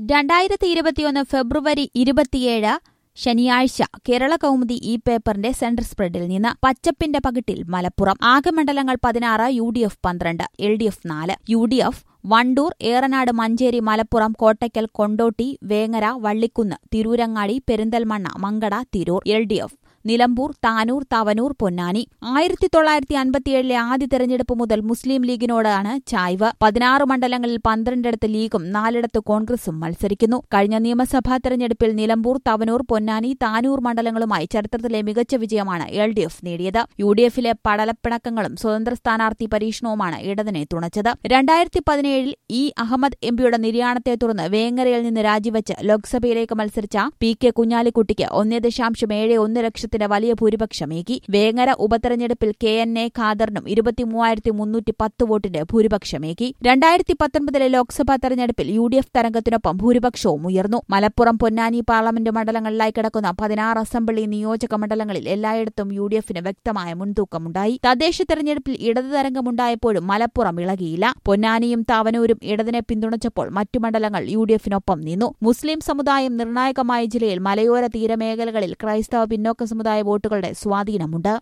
രണ്ടായിരത്തി ഇരുപത്തിയൊന്ന് ഫെബ്രുവരി ഇരുപത്തിയേഴ് ശനിയാഴ്ച കേരള കൗമുദി ഈ പേപ്പറിന്റെ സെന്റർ സ്പ്രെഡിൽ നിന്ന് പച്ചപ്പിന്റെ പകിട്ടിൽ മലപ്പുറം ആകെ മണ്ഡലങ്ങൾ പതിനാറ് യു ഡി എഫ് പന്ത്രണ്ട് എൽ ഡി എഫ് നാല് U D F Wandoor Eranad Manjeri Malappuram Kottakkal Kondotty Vengara Vallikunnu Tirurangadi Perinthalmanna Mankada Tirur L D F Nilambur Tanur Thavanur Ponnani ആയിരത്തി തൊള്ളായിരത്തി അൻപത്തിയേഴിലെ ആദ്യ തെരഞ്ഞെടുപ്പ് മുതൽ മുസ്ലിം ലീഗിനോടാണ് ചായ്വ് പതിനാറ് മണ്ഡലങ്ങളിൽ പന്ത്രണ്ടിടത്ത് ലീഗും നാലിടത്ത് കോൺഗ്രസും മത്സരിക്കുന്നു കഴിഞ്ഞ നിയമസഭാ തെരഞ്ഞെടുപ്പിൽ നിലമ്പൂർ തവനൂർ പൊന്നാനി താനൂർ മണ്ഡലങ്ങളുമായി ചരിത്രത്തിലെ മികച്ച വിജയമാണ് എൽ ഡി എഫ് നേടിയത് യു ഡി എഫിലെ പടലപ്പിണക്കങ്ങളും സ്വതന്ത്ര സ്ഥാനാർത്ഥി പരീക്ഷണവുമാണ് ഇടതിനെ തുണച്ചത് രണ്ടായിരത്തി പതിനേഴിൽ ഇ അഹമ്മദ് എംപിയുടെ നിര്യാണത്തെ തുടർന്ന് വേങ്ങരയിൽ നിന്ന് രാജിവെച്ച് ലോക്സഭയിലേക്ക് മത്സരിച്ച പി കെ കുഞ്ഞാലിക്കുട്ടിക്ക് ഒന്നേ ദശാംശം ഏഴ് ഒന്ന് ലക്ഷത്തിന് വലിയ ഭൂരിപക്ഷമേകി വേങ്ങര ഉപതെരഞ്ഞെടുപ്പിൽ കെ എൻ എ ഖാദറിനും ഇരുപത്തിമൂവായിരത്തി മുന്നൂറ്റി പത്ത് വോട്ടിന്റെ ഭൂരിപക്ഷമേകി രണ്ടായിരത്തി പത്തൊൻപതിലെ ലോക്സഭാ തെരഞ്ഞെടുപ്പിൽ യു ഡി എഫ് തരംഗത്തിനൊപ്പം ഭൂരിപക്ഷവും ഉയർന്നു മലപ്പുറം പൊന്നാനി പാർലമെന്റ് മണ്ഡലങ്ങളിലായി കിടക്കുന്ന പതിനാറ് അസംബ്ലി നിയോജക മണ്ഡലങ്ങളിൽ എല്ലായിടത്തും യു ഡി എഫിന് വ്യക്തമായ മുൻതൂക്കമുണ്ടായി തദ്ദേശ തെരഞ്ഞെടുപ്പിൽ ഇടത് തരംഗമുണ്ടായപ്പോഴും മലപ്പുറം ഇളകിയില്ല പൊന്നാനിയും താവനൂരും ഇടതിനെ പിന്തുണച്ചപ്പോൾ മറ്റു മണ്ഡലങ്ങൾ യു ഡി എഫിനൊപ്പം നിന്നു മുസ്ലിം സമുദായം നിർണായകമായ ജില്ലയിൽ മലയോര തീരമേഖലകളിൽ ക്രൈസ്തവ പിന്നോക്ക സമുദായ വോട്ടുകളുടെ സ്വാധീനമുണ്ട്